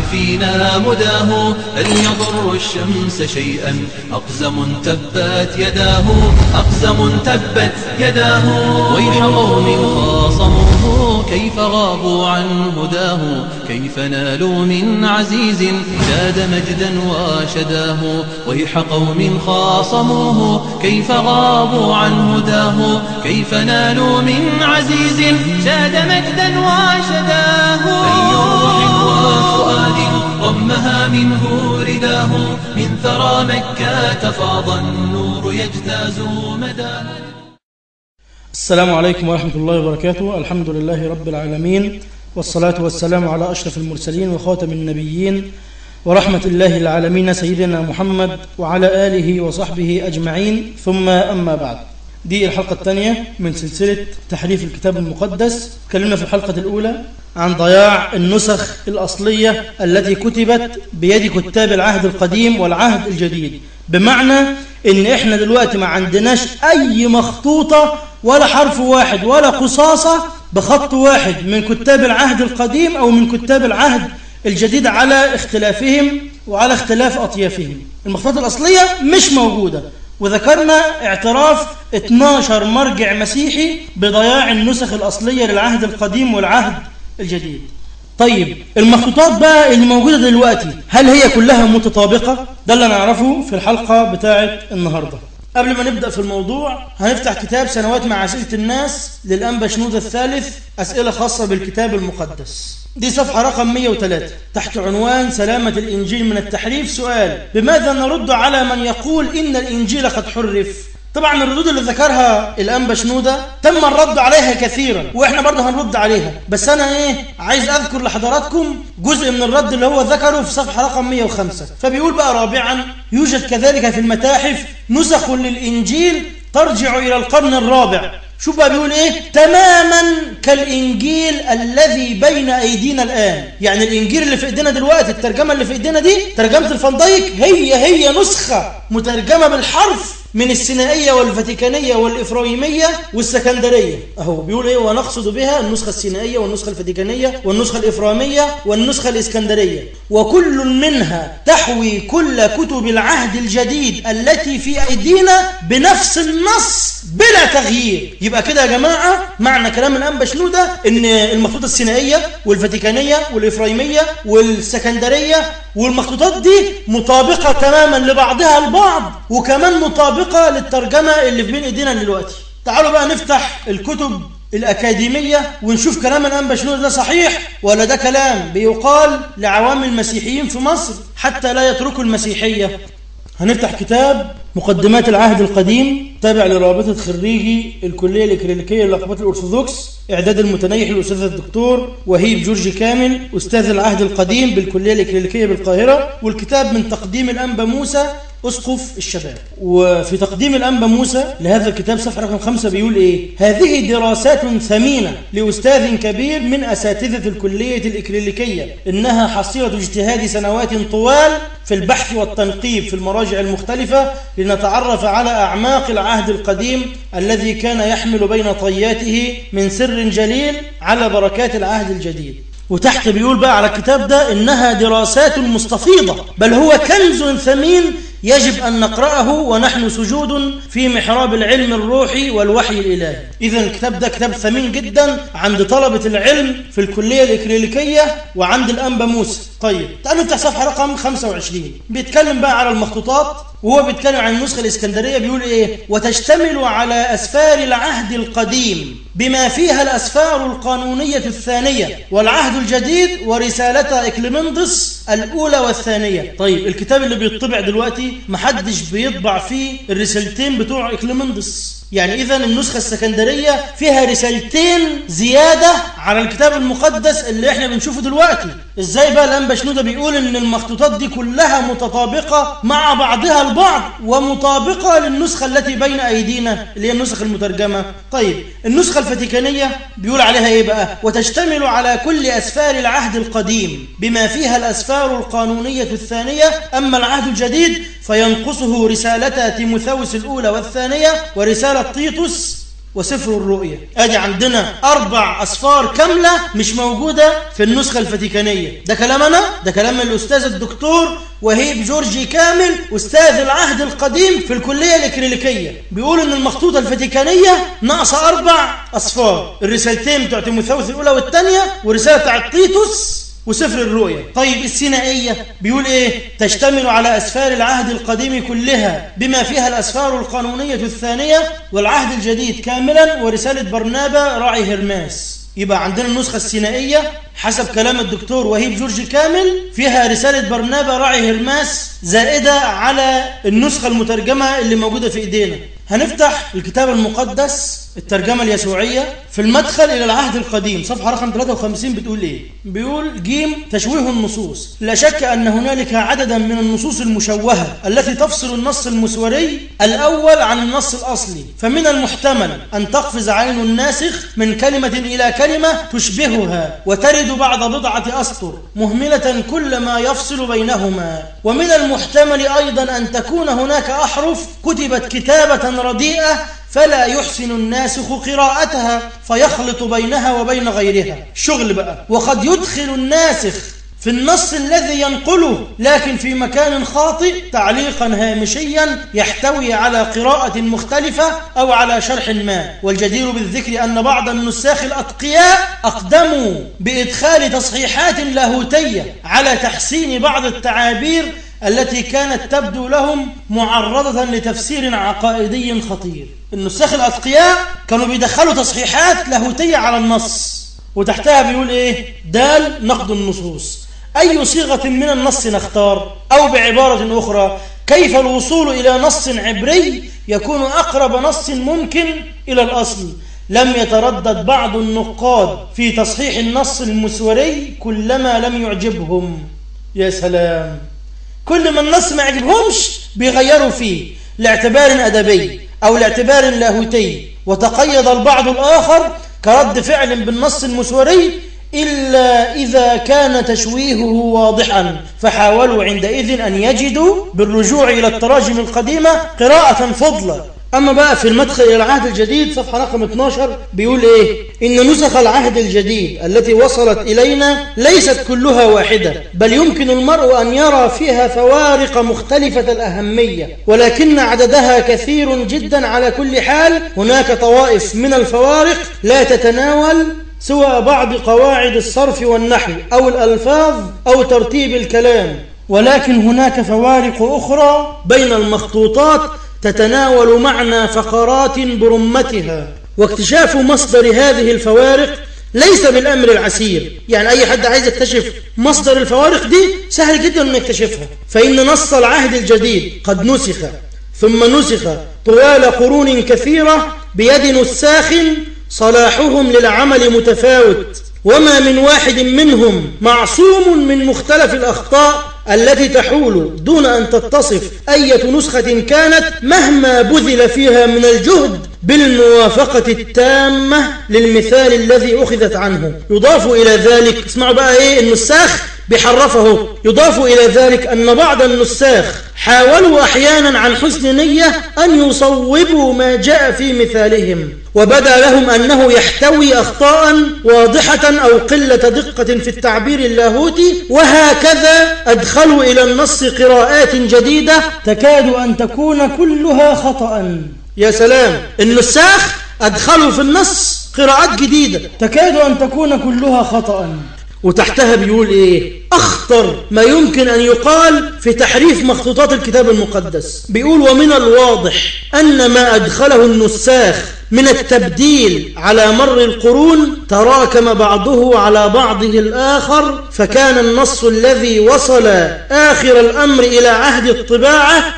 فينا مداه هل يضر الشمس شيئا أقزم تبت يداه أقزم تبت يداه ويح قوم خاصموه كيف غابوا عن هداه كيف نالوا من عزيز زاد مجدا وشداه ويح قوم خاصموه كيف غابوا عن هداه كيف نالوا من عزيز زاد مجدا وشداه أي روح وفؤاد ضمها منه رداه من ثرى مكة فاض النور يجتاز مداه السلام عليكم ورحمة الله وبركاته الحمد لله رب العالمين والصلاة والسلام على أشرف المرسلين وخاتم النبيين ورحمة الله للعالمين سيدنا محمد وعلى آله وصحبه أجمعين ثم أما بعد دي الحلقة الثانية من سلسلة تحريف الكتاب المقدس تكلمنا في الحلقة الأولى عن ضياع النسخ الأصلية التي كتبت بيد كتاب العهد القديم والعهد الجديد بمعنى ان احنا دلوقتي ما عندناش اي مخطوطة ولا حرف واحد ولا قصاصة بخط واحد من كتاب العهد القديم او من كتاب العهد الجديد على اختلافهم وعلى اختلاف اطيافهم المخطوطات الاصلية مش موجودة وذكرنا اعتراف 12 مرجع مسيحي بضياع النسخ الأصلية للعهد القديم والعهد الجديد طيب المخطوطات بقى اللي موجودة دلوقتي هل هي كلها متطابقة؟ ده اللي نعرفه في الحلقة بتاعة النهاردة قبل ما نبدأ في الموضوع هنفتح كتاب سنوات مع أسئلة الناس للأنبا شنود الثالث أسئلة خاصة بالكتاب المقدس دي صفحة رقم 103 تحت عنوان سلامة الإنجيل من التحريف سؤال بماذا نرد على من يقول إن الإنجيل قد حرف طبعا الردود اللي ذكرها الأنبا شنودة تم الرد عليها كثيرا وإحنا برضه هنرد عليها بس أنا إيه عايز أذكر لحضراتكم جزء من الرد اللي هو ذكره في صفحة رقم 105 فبيقول بقى رابعا يوجد كذلك في المتاحف نسخ للإنجيل ترجع إلى القرن الرابع شوف بقى بيقول ايه تماما كالانجيل الذي بين ايدينا الان يعني الانجيل اللي في ايدينا دلوقتي الترجمه اللي في ايدينا دي ترجمه الفندايك هي هي نسخه مترجمه بالحرف من السينائية والفاتيكانية والإفرايمية والسكندرية أهو بيقول إيه ونقصد بها النسخة السينائية والنسخة الفاتيكانية والنسخة الإفرامية والنسخة الإسكندرية وكل منها تحوي كل كتب العهد الجديد التي في أيدينا بنفس النص بلا تغيير يبقى كده يا جماعة معنى كلام الأنبا شنودة إن المخطوطة السينائية والفاتيكانية والإفرايمية والسكندرية والمخطوطات دي مطابقة تماما لبعضها البعض وكمان مطابقة للترجمة اللي في بين ايدينا دلوقتي تعالوا بقى نفتح الكتب الأكاديمية ونشوف كلام الأنبا شنودة ده صحيح ولا ده كلام بيقال لعوام المسيحيين في مصر حتى لا يتركوا المسيحية هنفتح كتاب مقدمات العهد القديم تابع لرابطة خريجي الكلية الإكليريكية للأقباط الأرثوذكس إعداد المتنيح الأستاذ الدكتور وهيب جورج كامل أستاذ العهد القديم بالكلية الإكليريكية بالقاهرة والكتاب من تقديم الأنبا موسى أسقف الشباب وفي تقديم الأنبا موسى لهذا الكتاب صفحة رقم خمسة بيقول إيه هذه دراسات ثمينة لأستاذ كبير من أساتذة الكلية الإكليريكية إنها حصيلة اجتهاد سنوات طوال في البحث والتنقيب في المراجع المختلفة لنتعرف على أعماق العهد القديم الذي كان يحمل بين طياته من سر جليل على بركات العهد الجديد وتحت بيقول بقى على الكتاب ده إنها دراسات مستفيضة بل هو كنز ثمين يجب أن نقرأه ونحن سجود في محراب العلم الروحي والوحي الإلهي إذا الكتاب ده كتاب ثمين جدا عند طلبة العلم في الكلية الإكليريكية وعند الأنبا موسى طيب تعالوا نفتح صفحة رقم 25 بيتكلم بقى على المخطوطات وهو بيتكلم عن النسخة الإسكندرية بيقول إيه وتشتمل على أسفار العهد القديم بما فيها الأسفار القانونية الثانية والعهد الجديد ورسالة إكليمندس الأولى والثانية طيب الكتاب اللي بيطبع دلوقتي محدش بيطبع فيه الرسالتين بتوع إكليمندس يعني إذا النسخة السكندرية فيها رسالتين زيادة على الكتاب المقدس اللي احنا بنشوفه دلوقتي ازاي بقى الأنبا شنودة بيقول ان المخطوطات دي كلها متطابقة مع بعضها البعض ومطابقة للنسخة التي بين أيدينا اللي هي النسخ المترجمة طيب النسخة الفاتيكانية بيقول عليها ايه بقى وتشتمل على كل أسفار العهد القديم بما فيها الأسفار القانونية الثانية أما العهد الجديد فينقصه رسالة تيموثاوس الأولى والثانية ورسالة تيتوس وسفر الرؤيا ادي عندنا اربع اصفار كامله مش موجوده في النسخه الفاتيكانيه ده كلام انا ده كلام الاستاذ الدكتور وهيب جورجي كامل استاذ العهد القديم في الكليه الاكريليكيه بيقول ان المخطوطه الفاتيكانيه ناقصه اربع اصفار الرسالتين بتوع تيموثاوس الاولى والثانيه ورساله بتاعت تيتوس وسفر الرؤيا طيب السينائية بيقول ايه تشتمل على أسفار العهد القديم كلها بما فيها الأسفار القانونية الثانية والعهد الجديد كاملا ورسالة برنابا راعي هرماس يبقى عندنا النسخة السينائية حسب كلام الدكتور وهيب جورج كامل فيها رسالة برنابا راعي هرماس زائدة على النسخة المترجمة اللي موجودة في ايدينا هنفتح الكتاب المقدس الترجمة اليسوعية في المدخل إلى العهد القديم صفحة رقم 53 بتقول إيه؟ بيقول جيم تشويه النصوص لا شك أن هنالك عددا من النصوص المشوهة التي تفصل النص المسوري الأول عن النص الأصلي فمن المحتمل أن تقفز عين الناسخ من كلمة إلى كلمة تشبهها وترد بعد بضعة أسطر مهملة كل ما يفصل بينهما ومن المحتمل أيضا أن تكون هناك أحرف كتبت كتابة رديئة فلا يحسن الناسخ قراءتها فيخلط بينها وبين غيرها شغل بقى وقد يدخل الناسخ في النص الذي ينقله لكن في مكان خاطئ تعليقا هامشيا يحتوي على قراءة مختلفة أو على شرح ما والجدير بالذكر أن بعض النساخ الأتقياء أقدموا بإدخال تصحيحات لاهوتية على تحسين بعض التعابير التي كانت تبدو لهم معرضة لتفسير عقائدي خطير النساخ الأتقياء كانوا بيدخلوا تصحيحات لاهوتية على النص وتحتها بيقول إيه دال نقد النصوص أي صيغة من النص نختار أو بعبارة أخرى كيف الوصول إلى نص عبري يكون أقرب نص ممكن إلى الأصل لم يتردد بعض النقاد في تصحيح النص المسوري كلما لم يعجبهم يا سلام كل ما النص ما يعجبهمش بيغيروا فيه لاعتبار أدبي أو لاعتبار لاهوتي وتقيد البعض الآخر كرد فعل بالنص المسوري إلا إذا كان تشويهه واضحا فحاولوا عندئذ أن يجدوا بالرجوع إلى التراجم القديمة قراءة فضلة أما بقى في المدخل إلى العهد الجديد صفحة رقم 12 بيقول إيه إن نسخ العهد الجديد التي وصلت إلينا ليست كلها واحدة بل يمكن المرء أن يرى فيها فوارق مختلفة الأهمية ولكن عددها كثير جدا على كل حال هناك طوائف من الفوارق لا تتناول سوى بعض قواعد الصرف والنحو أو الألفاظ أو ترتيب الكلام ولكن هناك فوارق أخرى بين المخطوطات تتناول معنى فقرات برمتها واكتشاف مصدر هذه الفوارق ليس بالأمر العسير يعني أي حد عايز يكتشف مصدر الفوارق دي سهل جدا أن يكتشفها فإن نص العهد الجديد قد نسخ ثم نسخ طوال قرون كثيرة بيد نساخ صلاحهم للعمل متفاوت وما من واحد منهم معصوم من مختلف الأخطاء التي تحول دون أن تتصف أية نسخة كانت مهما بذل فيها من الجهد بالموافقة التامة للمثال الذي أخذت عنه يضاف إلى ذلك اسمعوا بقى إيه النساخ بيحرفه يضاف إلى ذلك أن بعض النساخ حاولوا أحيانا عن حسن نية أن يصوبوا ما جاء في مثالهم وبدا لهم أنه يحتوي أخطاء واضحة أو قلة دقة في التعبير اللاهوتي وهكذا أدخلوا إلى النص قراءات جديدة تكاد أن تكون كلها خطأ يا سلام النساخ أدخلوا في النص قراءات جديدة تكاد أن تكون كلها خطأ وتحتها بيقول ايه اخطر ما يمكن ان يقال في تحريف مخطوطات الكتاب المقدس بيقول ومن الواضح ان ما ادخله النساخ من التبديل على مر القرون تراكم بعضه على بعضه الآخر فكان النص الذي وصل آخر الأمر إلى عهد الطباعة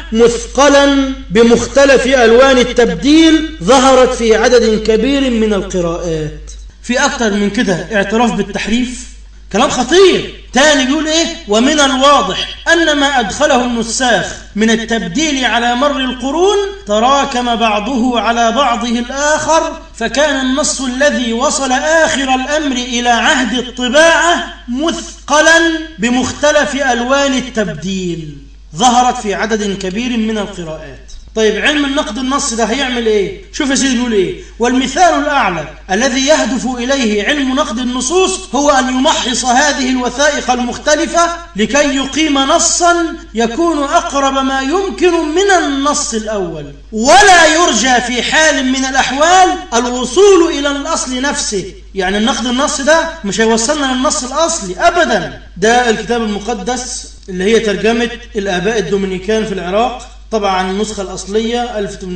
مثقلا بمختلف ألوان التبديل ظهرت في عدد كبير من القراءات في أكثر من كده اعتراف بالتحريف كلام خطير تاني بيقول ايه ومن الواضح ان ما ادخله النساخ من التبديل على مر القرون تراكم بعضه على بعضه الاخر فكان النص الذي وصل اخر الامر الى عهد الطباعه مثقلا بمختلف الوان التبديل ظهرت في عدد كبير من القراءات طيب علم النقد النص ده هيعمل ايه شوف يا سيدي بيقول ايه والمثال الاعلى الذي يهدف اليه علم نقد النصوص هو ان يمحص هذه الوثائق المختلفه لكي يقيم نصا يكون اقرب ما يمكن من النص الاول ولا يرجى في حال من الاحوال الوصول الى الاصل نفسه يعني النقد النص ده مش هيوصلنا للنص الاصلي ابدا ده الكتاب المقدس اللي هي ترجمه الاباء الدومينيكان في العراق طبعا النسخة الأصلية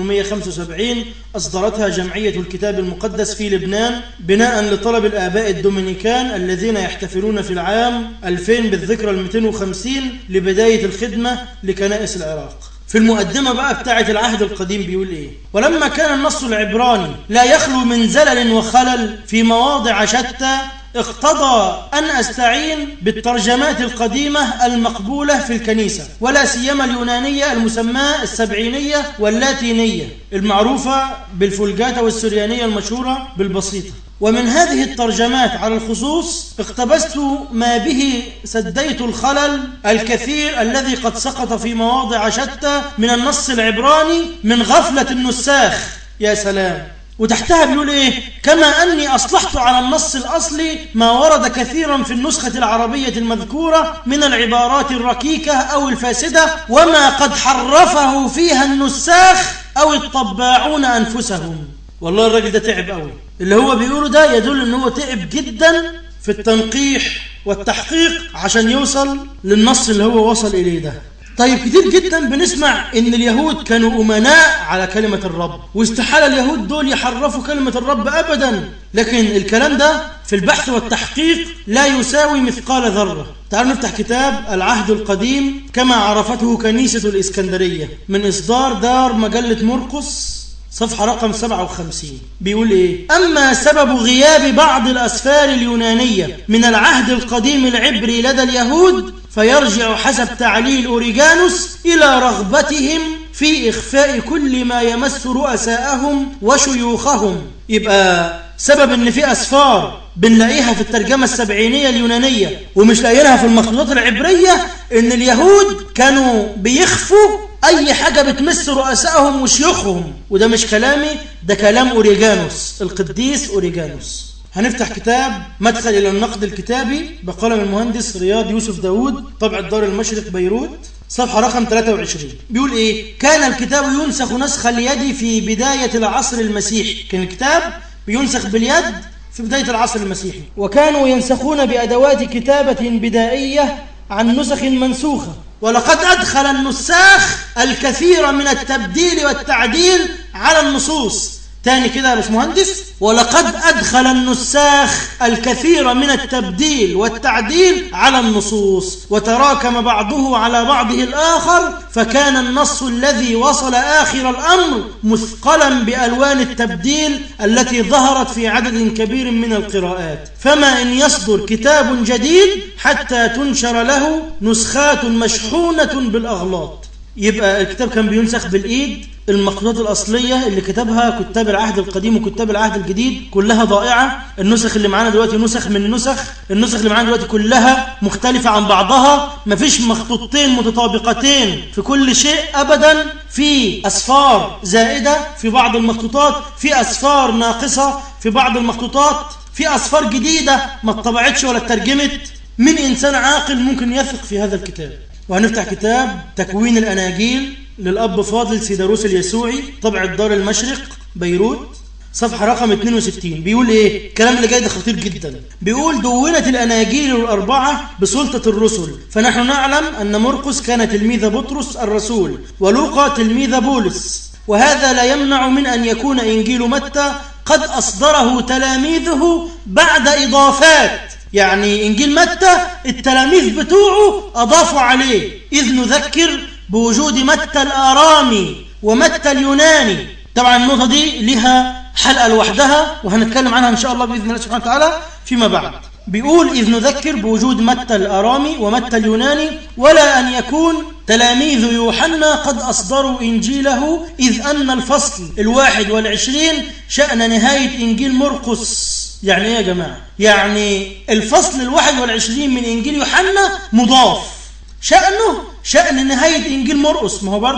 1875 أصدرتها جمعية الكتاب المقدس في لبنان بناء لطلب الآباء الدومينيكان الذين يحتفلون في العام 2000 بالذكرى ال 250 لبداية الخدمة لكنائس العراق في المقدمة بقى بتاعة العهد القديم بيقول إيه ولما كان النص العبراني لا يخلو من زلل وخلل في مواضع شتى اقتضى أن أستعين بالترجمات القديمة المقبولة في الكنيسة ولا سيما اليونانية المسماة السبعينية واللاتينية المعروفة بالفولجاتا والسريانية المشهورة بالبسيطة ومن هذه الترجمات على الخصوص اقتبست ما به سديت الخلل الكثير الذي قد سقط في مواضع شتى من النص العبراني من غفلة النساخ يا سلام وتحتها بيقول ايه كما اني اصلحت على النص الاصلي ما ورد كثيرا في النسخة العربية المذكورة من العبارات الركيكة او الفاسدة وما قد حرفه فيها النساخ او الطباعون انفسهم والله الراجل ده تعب قوي اللي هو بيقوله ده يدل ان هو تعب جدا في التنقيح والتحقيق عشان يوصل للنص اللي هو وصل اليه ده طيب كتير جدا بنسمع ان اليهود كانوا امناء على كلمة الرب واستحالة اليهود دول يحرفوا كلمة الرب ابدا لكن الكلام ده في البحث والتحقيق لا يساوي مثقال ذرة تعالوا نفتح كتاب العهد القديم كما عرفته كنيسة الإسكندرية من إصدار دار مجلة مرقس صفحة رقم 57 بيقول إيه أما سبب غياب بعض الأسفار اليونانية من العهد القديم العبري لدى اليهود فيرجع حسب تعليل أوريجانوس إلى رغبتهم في إخفاء كل ما يمس رؤساءهم وشيوخهم يبقى سبب ان في اسفار بنلاقيها في الترجمة السبعينية اليونانية ومش لاقيينها في المخطوطات العبرية ان اليهود كانوا بيخفوا اي حاجة بتمس رؤسائهم وشيوخهم وده مش كلامي ده كلام اوريجانوس القديس اوريجانوس هنفتح كتاب مدخل إلى النقد الكتابي بقلم المهندس رياض يوسف داود طبع الدار المشرق بيروت صفحة رقم 23 بيقول إيه كان الكتاب ينسخ نسخ اليد في بداية العصر المسيحي كان الكتاب بينسخ باليد في بداية العصر المسيحي وكانوا ينسخون بأدوات كتابة بدائية عن نسخ منسوخة ولقد أدخل النساخ الكثير من التبديل والتعديل على النصوص تاني كده يا باشمهندس ولقد أدخل النساخ الكثير من التبديل والتعديل على النصوص وتراكم بعضه على بعضه الآخر فكان النص الذي وصل آخر الأمر مثقلا بألوان التبديل التي ظهرت في عدد كبير من القراءات فما إن يصدر كتاب جديد حتى تنشر له نسخات مشحونة بالأغلاط يبقى الكتاب كان بينسخ بالإيد المخطوطات الأصلية اللي كتبها كتاب العهد القديم وكتاب العهد الجديد كلها ضائعة النسخ اللي معانا دلوقتي نسخ من نسخ النسخ اللي معانا دلوقتي كلها مختلفة عن بعضها مفيش مخطوطتين متطابقتين في كل شيء أبدا في أسفار زائدة في بعض المخطوطات في أسفار ناقصة في بعض المخطوطات في أسفار جديدة ما اتطبعتش ولا اترجمت من إنسان عاقل ممكن يثق في هذا الكتاب وهنفتح كتاب تكوين الأناجيل للأب فاضل سيداروس اليسوعي طبع الدار المشرق بيروت صفحة رقم 62 بيقول ايه الكلام اللي جاي ده خطير جدا بيقول دونت الأناجيل الأربعة بسلطة الرسل فنحن نعلم أن مرقس كان تلميذ بطرس الرسول ولوقا تلميذ بولس وهذا لا يمنع من أن يكون إنجيل متى قد أصدره تلاميذه بعد إضافات يعني إنجيل متى التلاميذ بتوعه أضافوا عليه إذ نذكر بوجود متى الآرامي ومتى اليوناني طبعا النقطة دي لها حلقة لوحدها وهنتكلم عنها إن شاء الله بإذن الله سبحانه وتعالى فيما بعد بيقول إذ نذكر بوجود متى الآرامي ومتى اليوناني ولا أن يكون تلاميذ يوحنا قد أصدروا إنجيله إذ أن الفصل الواحد والعشرين شأن نهاية إنجيل مرقس يعني إيه يا جماعة يعني الفصل الواحد والعشرين من إنجيل يوحنا مضاف شأنه شأن نهاية إنجيل مرقس ما هو برضو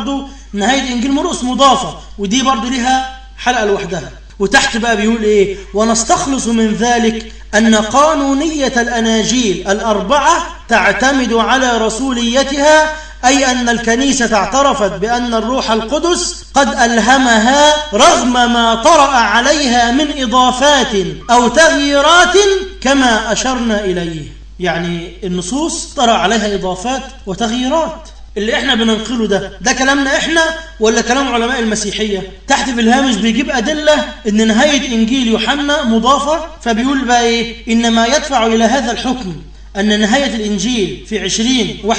نهاية إنجيل مرقس مضافة ودي برضو لها حلقة لوحدها وتحت بقى بيقول إيه ونستخلص من ذلك أن قانونية الأناجيل الأربعة تعتمد على رسوليتها أي أن الكنيسة اعترفت بأن الروح القدس قد ألهمها رغم ما طرأ عليها من إضافات أو تغييرات كما أشرنا إليه يعني النصوص طرأ عليها إضافات وتغييرات اللي احنا بننقله ده ده كلامنا احنا ولا كلام علماء المسيحية تحت في الهامش بيجيب أدلة ان نهاية إنجيل يوحنا مضافة فبيقول بقى ايه إنما يدفع إلى هذا الحكم أن نهاية الإنجيل في 20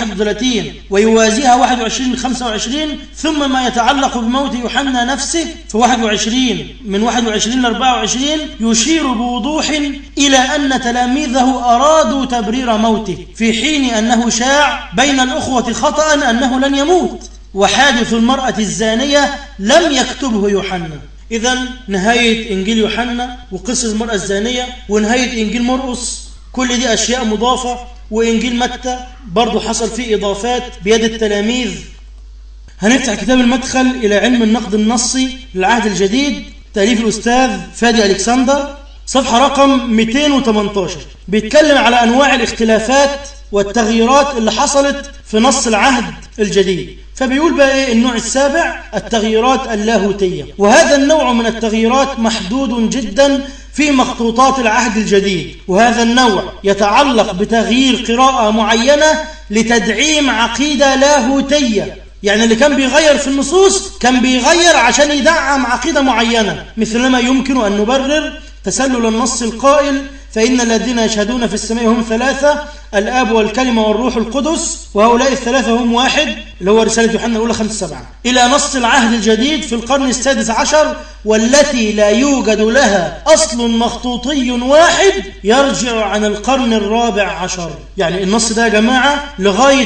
31 ويوازيها 21 25 ثم ما يتعلق بموت يوحنا نفسه في 21 من 21 ل 24 يشير بوضوح إلى أن تلاميذه أرادوا تبرير موته في حين أنه شاع بين الأخوة خطأ أنه لن يموت وحادث المرأة الزانية لم يكتبه يوحنا إذا نهاية إنجيل يوحنا وقصة المرأة الزانية ونهاية إنجيل مرقس كل دي أشياء مضافة وإنجيل متى برضو حصل فيه إضافات بيد التلاميذ هنفتح كتاب المدخل إلى علم النقد النصي للعهد الجديد تأليف الأستاذ فادي ألكسندر صفحة رقم 218 بيتكلم على أنواع الاختلافات والتغييرات اللي حصلت في نص العهد الجديد فبيقول بقى ايه النوع السابع التغييرات اللاهوتية وهذا النوع من التغييرات محدود جدا في مخطوطات العهد الجديد وهذا النوع يتعلق بتغيير قراءة معينة لتدعيم عقيدة لاهوتية يعني اللي كان بيغير في النصوص كان بيغير عشان يدعم عقيدة معينة مثلما يمكن أن نبرر تسلل النص القائل فإن الذين يشهدون في السماء هم ثلاثة الآب والكلمة والروح القدس وهؤلاء الثلاثة هم واحد اللي هو رسالة يوحنا الأولى خمسة سبعة إلى نص العهد الجديد في القرن السادس عشر والتي لا يوجد لها أصل مخطوطي واحد يرجع عن القرن الرابع عشر يعني النص ده يا جماعة لغاية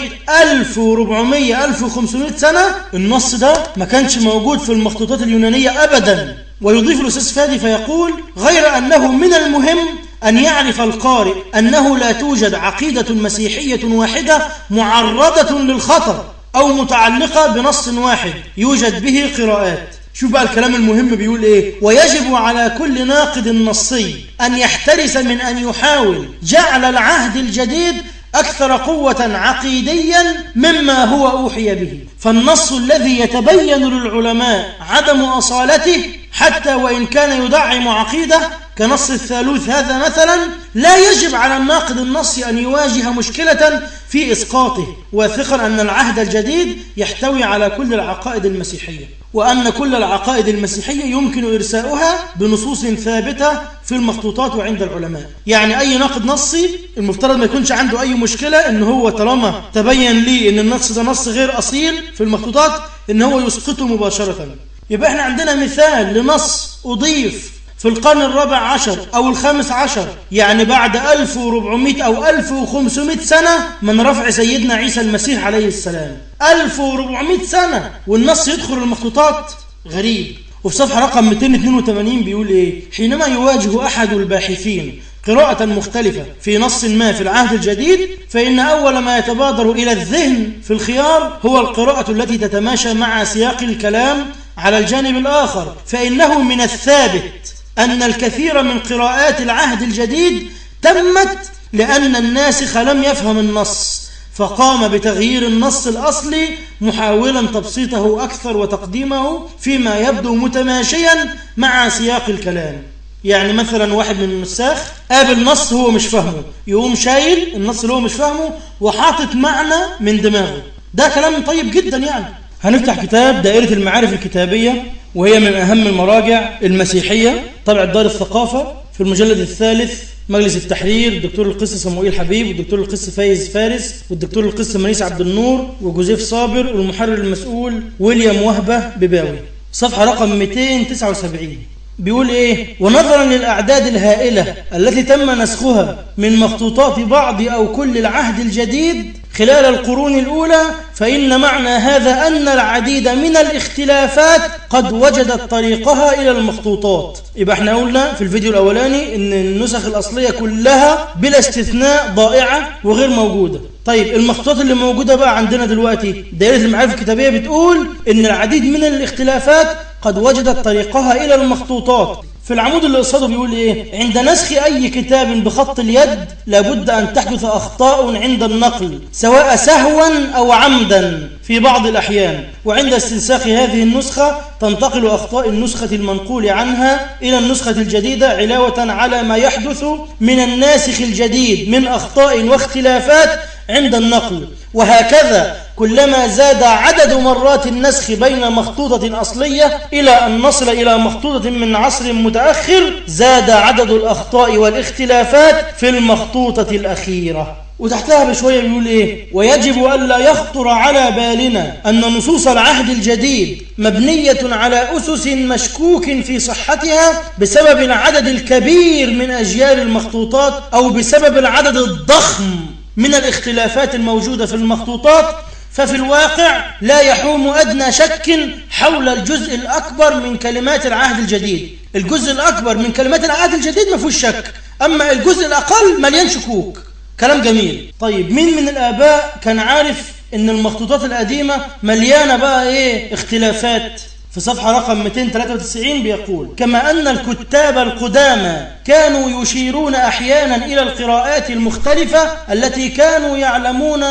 1400 1500 سنة النص ده ما كانش موجود في المخطوطات اليونانية أبدا ويضيف الأستاذ فادي فيقول غير أنه من المهم أن يعرف القارئ أنه لا توجد عقيدة مسيحية واحدة معرضة للخطر أو متعلقة بنص واحد يوجد به قراءات شوف بقى الكلام المهم بيقول ايه ويجب على كل ناقد نصي أن يحترس من أن يحاول جعل العهد الجديد أكثر قوة عقيديا مما هو أوحي به فالنص الذي يتبين للعلماء عدم أصالته حتى وإن كان يدعم عقيدة كنص الثالوث هذا مثلا لا يجب على الناقد النصي أن يواجه مشكلة في إسقاطه واثقا أن العهد الجديد يحتوي على كل العقائد المسيحية وأن كل العقائد المسيحية يمكن إرساؤها بنصوص ثابتة في المخطوطات وعند العلماء يعني أي ناقد نصي المفترض ما يكونش عنده أي مشكلة إن هو طالما تبين لي إن النص ده نص غير أصيل في المخطوطات إن هو يسقطه مباشرة يبقى احنا عندنا مثال لنص أضيف في القرن الرابع عشر أو الخامس عشر يعني بعد 1400 أو 1500 سنة من رفع سيدنا عيسى المسيح عليه السلام 1400 سنة والنص يدخل المخطوطات غريب وفي صفحة رقم 282 بيقول إيه حينما يواجه أحد الباحثين قراءة مختلفة في نص ما في العهد الجديد فإن أول ما يتبادر إلى الذهن في الخيار هو القراءة التي تتماشى مع سياق الكلام على الجانب الآخر فإنه من الثابت أن الكثير من قراءات العهد الجديد تمت لأن الناسخ لم يفهم النص فقام بتغيير النص الأصلي محاولا تبسيطه أكثر وتقديمه فيما يبدو متماشيا مع سياق الكلام يعني مثلا واحد من النساخ قابل نص هو مش فاهمه يقوم شايل النص اللي هو مش فاهمه وحاطط معنى من دماغه ده كلام طيب جدا يعني هنفتح كتاب دائرة المعارف الكتابية وهي من أهم المراجع المسيحية طبع دار الثقافة في المجلد الثالث مجلس التحرير الدكتور القس صموئيل حبيب والدكتور القس فايز فارس والدكتور القس منيس عبد النور وجوزيف صابر والمحرر المسؤول ويليام وهبة بباوي صفحة رقم 279 بيقول ايه ونظرا للأعداد الهائلة التي تم نسخها من مخطوطات بعض أو كل العهد الجديد خلال القرون الأولى فإن معنى هذا أن العديد من الاختلافات قد وجدت طريقها إلى المخطوطات يبقى احنا قلنا في الفيديو الأولاني أن النسخ الأصلية كلها بلا استثناء ضائعة وغير موجودة طيب المخطوطات اللي موجودة بقى عندنا دلوقتي دائرة المعارف الكتابية بتقول أن العديد من الاختلافات قد وجدت طريقها إلى المخطوطات في العمود اللي قصاده بيقول ايه عند نسخ اي كتاب بخط اليد لابد ان تحدث اخطاء عند النقل سواء سهوا او عمدا في بعض الاحيان وعند استنساخ هذه النسخه تنتقل اخطاء النسخه المنقول عنها الى النسخه الجديده علاوه على ما يحدث من الناسخ الجديد من اخطاء واختلافات عند النقل وهكذا كلما زاد عدد مرات النسخ بين مخطوطة أصلية إلى أن نصل إلى مخطوطة من عصر متأخر زاد عدد الأخطاء والاختلافات في المخطوطة الأخيرة وتحتها بشوية بيقول إيه ويجب ألا يخطر على بالنا أن نصوص العهد الجديد مبنية على أسس مشكوك في صحتها بسبب العدد الكبير من أجيال المخطوطات أو بسبب العدد الضخم من الاختلافات الموجودة في المخطوطات ففي الواقع لا يحوم أدنى شك حول الجزء الأكبر من كلمات العهد الجديد الجزء الأكبر من كلمات العهد الجديد ما فيهوش شك أما الجزء الأقل مليان شكوك كلام جميل طيب مين من الآباء كان عارف أن المخطوطات القديمة مليانة بقى إيه اختلافات في صفحة رقم 293 بيقول كما أن الكتاب القدامى كانوا يشيرون أحيانا إلى القراءات المختلفة التي كانوا يعلمون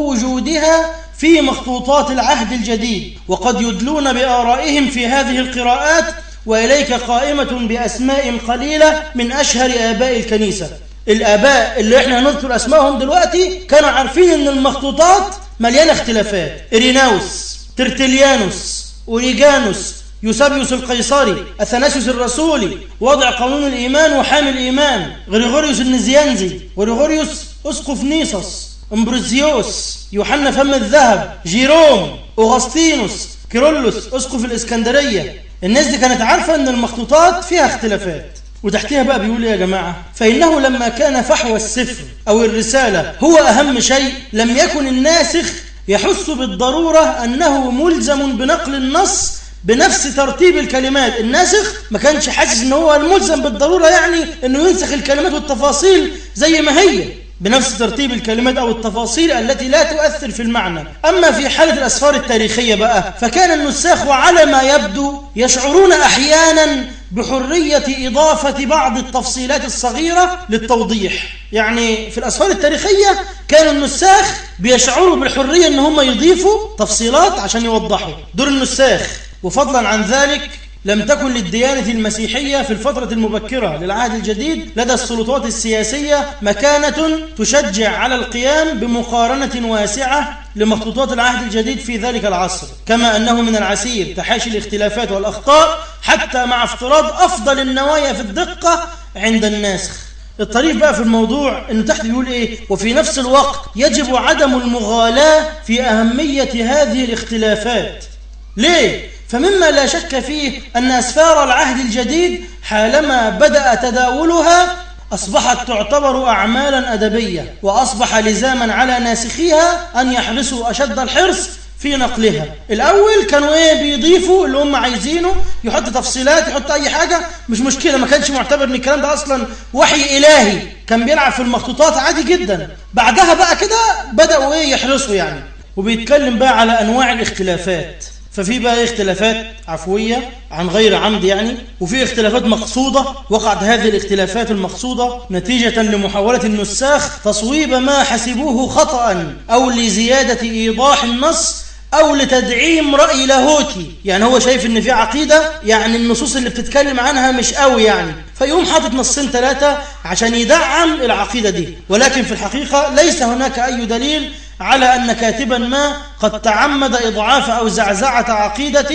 بوجودها في مخطوطات العهد الجديد وقد يدلون بآرائهم في هذه القراءات وإليك قائمة بأسماء قليلة من أشهر آباء الكنيسة الآباء اللي احنا هنذكر أسمائهم دلوقتي كانوا عارفين أن المخطوطات مليانة اختلافات إريناوس ترتليانوس أوريجانوس يوسابيوس القيصري أثناسيوس الرسولي وضع قانون الإيمان وحامل الإيمان غريغوريوس النزيانزي غريغوريوس أسقف نيسوس امبروزيوس يوحنا فم الذهب جيروم أغسطينوس كيرلس أسقف الإسكندرية الناس دي كانت عارفة أن المخطوطات فيها اختلافات وتحتها بقى بيقول يا جماعة فإنه لما كان فحوى السفر أو الرسالة هو أهم شيء لم يكن الناسخ يحس بالضرورة أنه ملزم بنقل النص بنفس ترتيب الكلمات الناسخ ما كانش حاسس ان هو الملزم بالضرورة يعني انه ينسخ الكلمات والتفاصيل زي ما هي بنفس ترتيب الكلمات أو التفاصيل التي لا تؤثر في المعنى أما في حالة الأسفار التاريخية بقى فكان النساخ على ما يبدو يشعرون أحيانا بحرية إضافة بعض التفصيلات الصغيرة للتوضيح يعني في الأسفار التاريخية كان النساخ بيشعروا بالحرية أن هم يضيفوا تفصيلات عشان يوضحوا دور النساخ وفضلا عن ذلك لم تكن للديانة المسيحية في الفترة المبكرة للعهد الجديد لدى السلطات السياسية مكانة تشجع على القيام بمقارنة واسعة لمخطوطات العهد الجديد في ذلك العصر كما أنه من العسير تحاشي الاختلافات والأخطاء حتى مع افتراض أفضل النوايا في الدقة عند الناسخ الطريف بقى في الموضوع انه تحت بيقول ايه وفي نفس الوقت يجب عدم المغالاة في أهمية هذه الاختلافات ليه؟ فمما لا شك فيه أن أسفار العهد الجديد حالما بدأ تداولها أصبحت تعتبر أعمالا أدبية وأصبح لزاما على ناسخيها أن يحرصوا أشد الحرص في نقلها الأول كانوا إيه بيضيفوا اللي هم عايزينه يحط تفصيلات يحط أي حاجة مش مشكلة ما كانش معتبر أن الكلام ده أصلا وحي إلهي كان بيلعب في المخطوطات عادي جدا بعدها بقى كده بدأوا إيه يحرصوا يعني وبيتكلم بقى على أنواع الاختلافات ففي بقى اختلافات عفوية عن غير عمد يعني وفي اختلافات مقصودة وقعت هذه الاختلافات المقصودة نتيجة لمحاولة النساخ تصويب ما حسبوه خطأ أو لزيادة إيضاح النص أو لتدعيم رأي لاهوتي يعني هو شايف إن في عقيدة يعني النصوص اللي بتتكلم عنها مش قوي يعني فيقوم حاطط نصين ثلاثة عشان يدعم العقيدة دي ولكن في الحقيقة ليس هناك أي دليل على أن كاتبا ما قد تعمد إضعاف أو زعزعة عقيدة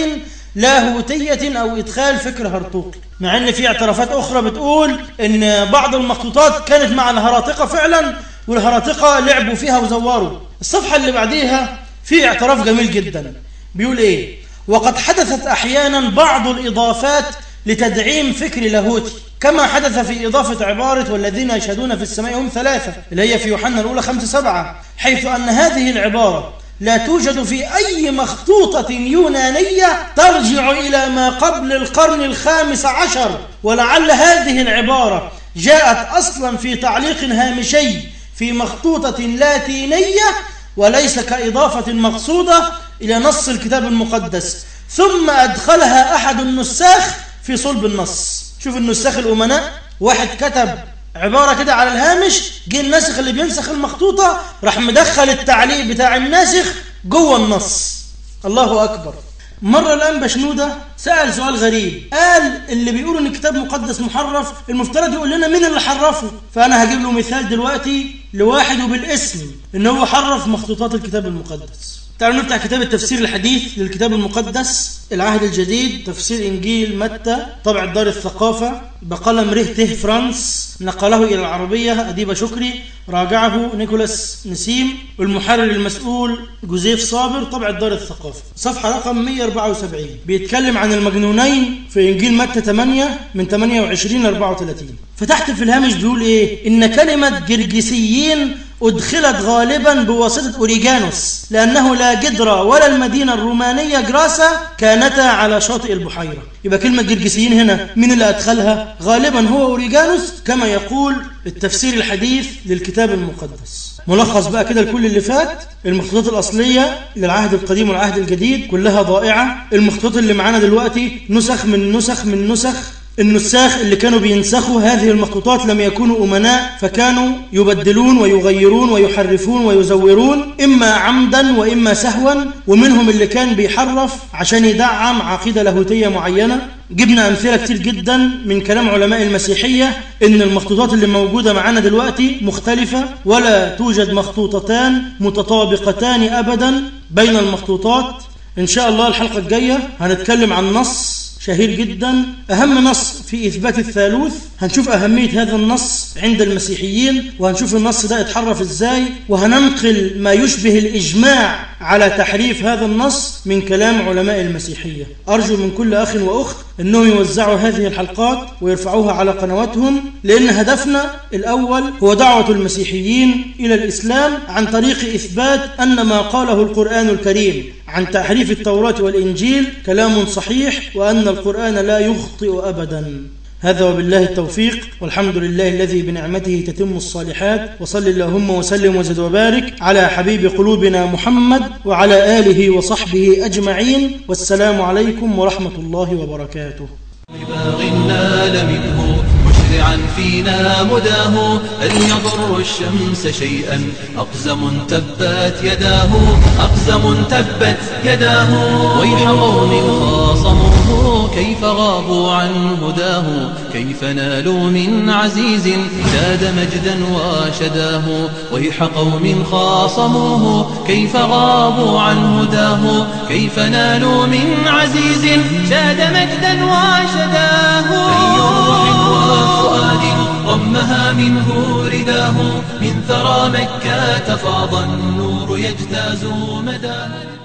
لاهوتية أو إدخال فكر هرطوقي مع أن في اعترافات أخرى بتقول أن بعض المخطوطات كانت مع الهراطقة فعلا والهراطقة لعبوا فيها وزوروا الصفحة اللي بعديها في اعتراف جميل جدا بيقول إيه وقد حدثت أحيانا بعض الإضافات لتدعيم فكر لاهوتي كما حدث في إضافة عبارة والذين يشهدون في السماء هم ثلاثة اللي هي في يوحنا الأولى خمسة سبعة حيث أن هذه العبارة لا توجد في أي مخطوطة يونانية ترجع إلى ما قبل القرن الخامس عشر ولعل هذه العبارة جاءت أصلا في تعليق هامشي في مخطوطة لاتينية وليس كإضافة مقصودة إلى نص الكتاب المقدس ثم أدخلها أحد النساخ في صلب النص شوف النساخ الأمناء واحد كتب عبارة كده على الهامش جه الناسخ اللي بينسخ المخطوطة راح مدخل التعليق بتاع الناسخ جوه النص الله أكبر مرة الآن بشنودة سأل سؤال غريب قال اللي بيقولوا ان الكتاب مقدس محرف المفترض يقول لنا مين اللي حرفه فأنا هجيب له مثال دلوقتي لواحد وبالاسم ان هو حرف مخطوطات الكتاب المقدس تعالوا نفتح كتاب التفسير الحديث للكتاب المقدس العهد الجديد تفسير إنجيل متى طبع دار الثقافة بقلم رهته فرانس نقله إلى العربية أديب شكري راجعه نيكولاس نسيم والمحرر المسؤول جوزيف صابر طبع دار الثقافة صفحة رقم 174 بيتكلم عن المجنونين في إنجيل متى 8 من 28 ل 34 فتحت في الهامش بيقول إيه إن كلمة جرجسيين أدخلت غالبا بواسطة أوريجانوس لأنه لا جدرة ولا المدينة الرومانية جراسة كانتا على شاطئ البحيرة يبقى كلمة جرجسيين هنا مين اللي أدخلها غالبا هو أوريجانوس كما يقول التفسير الحديث للكتاب المقدس ملخص بقى كده لكل اللي فات المخطوطات الأصلية للعهد القديم والعهد الجديد كلها ضائعة المخطوطات اللي معانا دلوقتي نسخ من نسخ من نسخ النساخ اللي كانوا بينسخوا هذه المخطوطات لم يكونوا أمناء فكانوا يبدلون ويغيرون ويحرفون ويزورون إما عمدا وإما سهوا ومنهم اللي كان بيحرف عشان يدعم عقيدة لاهوتية معينة جبنا أمثلة كتير جدا من كلام علماء المسيحية إن المخطوطات اللي موجودة معانا دلوقتي مختلفة ولا توجد مخطوطتان متطابقتان أبدا بين المخطوطات إن شاء الله الحلقة الجاية هنتكلم عن نص شهير جدا أهم نص في إثبات الثالوث هنشوف أهمية هذا النص عند المسيحيين وهنشوف النص ده اتحرف إزاي وهننقل ما يشبه الإجماع على تحريف هذا النص من كلام علماء المسيحية أرجو من كل أخ وأخت أنهم يوزعوا هذه الحلقات ويرفعوها على قنواتهم لأن هدفنا الأول هو دعوة المسيحيين إلى الإسلام عن طريق إثبات أن ما قاله القرآن الكريم عن تحريف التوراة والإنجيل كلام صحيح وأن القرآن لا يخطئ أبدا هذا وبالله التوفيق والحمد لله الذي بنعمته تتم الصالحات وصل اللهم وسلم وزد وبارك على حبيب قلوبنا محمد وعلى آله وصحبه أجمعين والسلام عليكم ورحمة الله وبركاته باغ نال منه مشرعا فينا مداه هل يضر الشمس شيئا أقزم تبت يداه أقزم تبت يداه ويح قوم خاصموه كيف غابوا عن هداه كيف نالوا من عزيز زاد مجدا وشداه ويح قوم خاصموه كيف غابوا عن هداه كيف نالوا من عزيز زاد مجدا وشداه أي روح وفؤاد ضمها منه رداه من ثرى مكة فاض النور يجتاز مداه